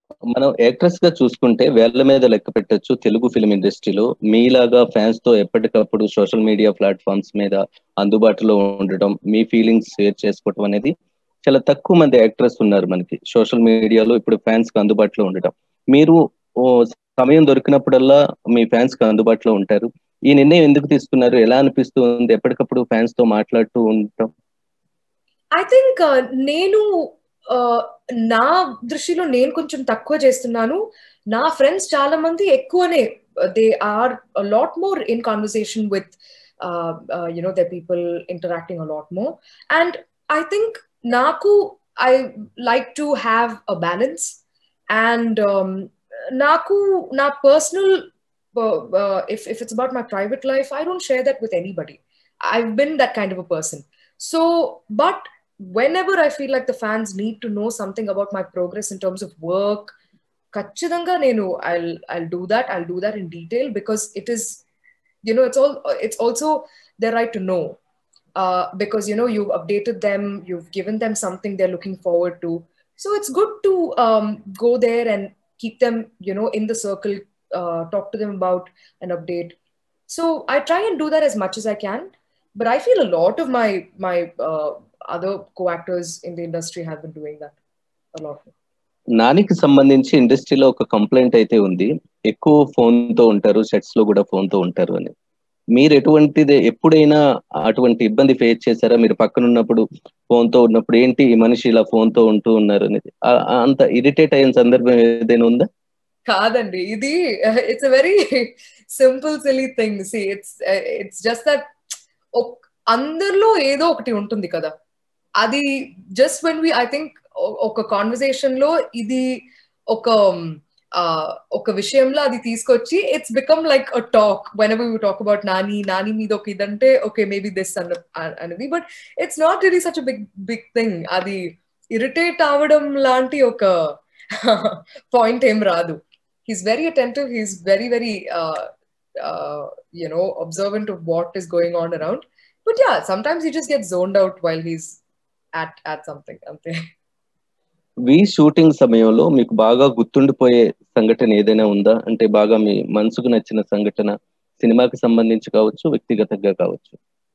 మనం యాక్ట్రెస్ గా చూసుకుంటే వేళ్ల మీద లెక్క పెట్టొచ్చు తెలుగు ఫిలిం ఇండస్ట్రీలో మీలాగా ఫ్యాన్స్ తో ఎప్పటికప్పుడు సోషల్ మీడియా ప్లాట్ఫామ్స్ మీద అందుబాటులో ఉండటం మీ ఫీలింగ్స్ షేర్ చేసుకోవటం అనేది చాలా తక్కువ మంది యాక్ట్రెస్ ఉన్నారు మనకి సోషల్ మీడియాలో ఇప్పుడు ఫ్యాన్స్ కి అందుబాటులో ఉండటం మీరు ఓ సమయం దొరికినప్పుడల్లా మీ ఫ్యాన్స్ కి అందుబాటులో ఉంటారు ఈ నిర్ణయం ఎందుకు తీసుకున్నారు ఎలా అనిపిస్తుంది ఎప్పటికప్పుడు ఫ్యాన్స్ తో మాట్లాడుతూ ఉండటం ఐ థింక్ నేను నా దృష్టిలో నేను కొంచెం తక్కువ చేస్తున్నాను నా ఫ్రెండ్స్ చాలా మంది ఎక్కువనే they are lot more in conversation with you know the people interacting a lot more and I think నాకు I like to have a balance and నాకు నా personal if if it's about my private life I don't share that with anybody I been that kind of a person so but whenever I feel like the fans need to know something about my progress in terms of work, ఖచ్చితంగా నేను I'll I'll do that. I'll do that in detail because it is, you know, it's all it's also their right to know. Uh, because you know you've updated them, you've given them something they're looking forward to. So it's good to um, go there and keep them, you know, in the circle, uh, talk to them about an update. So I try and do that as much as I can. But I feel a lot of my my uh, other co-actors in the industry have been doing that a lot. నానికి సంబంధించి ఇండస్ట్రీలో ఒక complaint అయితే ఉంది ఎక్కువ phone తో ఉంటారు sets లో కూడా ఫోన్ తో ఉంటారు అని మీరు ఎటువంటిది ఎప్పుడైనా అటువంటి ఇబ్బంది ఫేస్ చేశారా మీరు పక్కన ఉన్నప్పుడు ఫోన్ తో ఉన్నప్పుడు ఏంటి ఈ మనిషి ఇలా ఫోన్ తో ఉంటూ ఉన్నారు అనేది అంత ఇరిటేట్ అయిన సందర్భం ఏదైనా ఉందా కాదండి ఇది it's a very simple silly thing see it's it's just that అందరిలో ఏదో ఒకటి ఉంటుంది కదా అది just when we I think ఒక కాన్వర్సేషన్ లో ఇది ఒక ఒక విషయంలో అది తీసుకొచ్చి it's become like a talk whenever you talk about Nani Nani మీద ఒక ఇదంటే ఓకే మేబీ దిస్ అన్న అనేది but it's not really such big big thing అది ఇరిటేట్ అవడం లాంటి ఒక పాయింట్ ఏం రాదు he's very attentive he's very very you know observant of what is going on around but yeah sometimes he just gets zoned out while he's at at something అంతే వి shooting సమయంలో మీకు బాగా గుర్తుండిపోయే సంఘటన ఏదైనా ఉందా అంటే బాగా మీ మనసుకు నచ్చిన సంఘటన సినిమాకి సంబంధించి కావచ్చు వ్యక్తిగతంగా కావచ్చు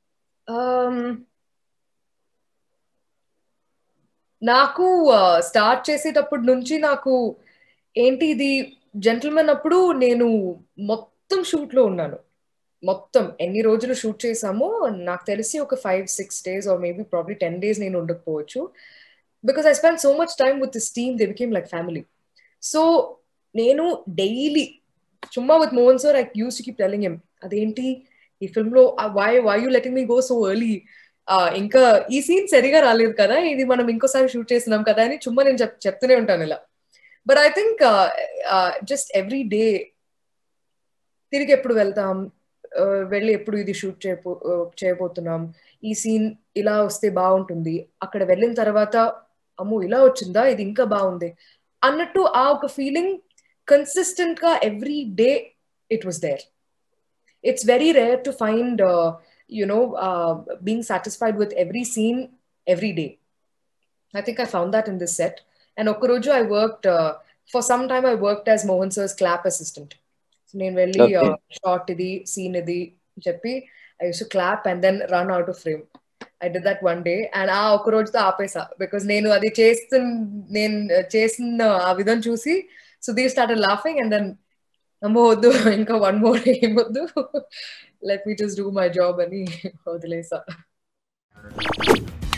నాకు స్టార్ట్ చేసేటప్పటి నుంచి నాకు ఏంటి ఇది జెంటల్మెన్ అప్పుడు నేను మొత్తం షూట్ లో ఉన్నాను మొత్తం ఎన్ని రోజులు షూట్ చేసామో నాకు తెలిసి ఒక five six days or maybe probably ten days నేను ఉండకపోవచ్చు because I spend so much time with this team they became like family so నేను డైలీ చుమ్మా with Mohan sir I used to keep telling him అదేంటి ఈ film లో why why you letting me go so early ఇంకా ఈ scene సరిగా రాలేదు కదా ఇది మనం ఇంకోసారి షూట్ చేసినాం కదా అని చుమ్మా నేను చెప్ చెప్తూనే ఉంటాను ఇలా but I think just every day తిరిగి ఎప్పుడు వెళ్తాం వెళ్ళి ఎప్పుడు ఇది షూట్ చేయబో చేయబోతున్నాం ఈ సీన్ ఇలా వస్తే బాగుంటుంది అక్కడ వెళ్ళిన తర్వాత అమ్మో ఇలా వచ్చిందా ఇది ఇంకా బాగుంది అన్నట్టు ఆ ఒక ఫీలింగ్ కన్సిస్టెంట్ గా every day it was there it's very rare to find you know being satisfied with every scene every day I think I found that in this set and ఒక్కరోజు I worked for some time I worked as Mohan sir's clap assistant నేను వెళ్ళి shot ఇది scene ఇది చెప్పి I used clap and then run out of frame I did that one day and ఆ ఒక రోజుతో ఆపేసా because నేను అది చేస్తు నేను చేసిన ఆ విధం చూసి Sudheer start laughing and then నమ్మో వద్దు ఇంకా వన్ మోర్ ఏమొద్దు let me just do my job అని వదిలేసా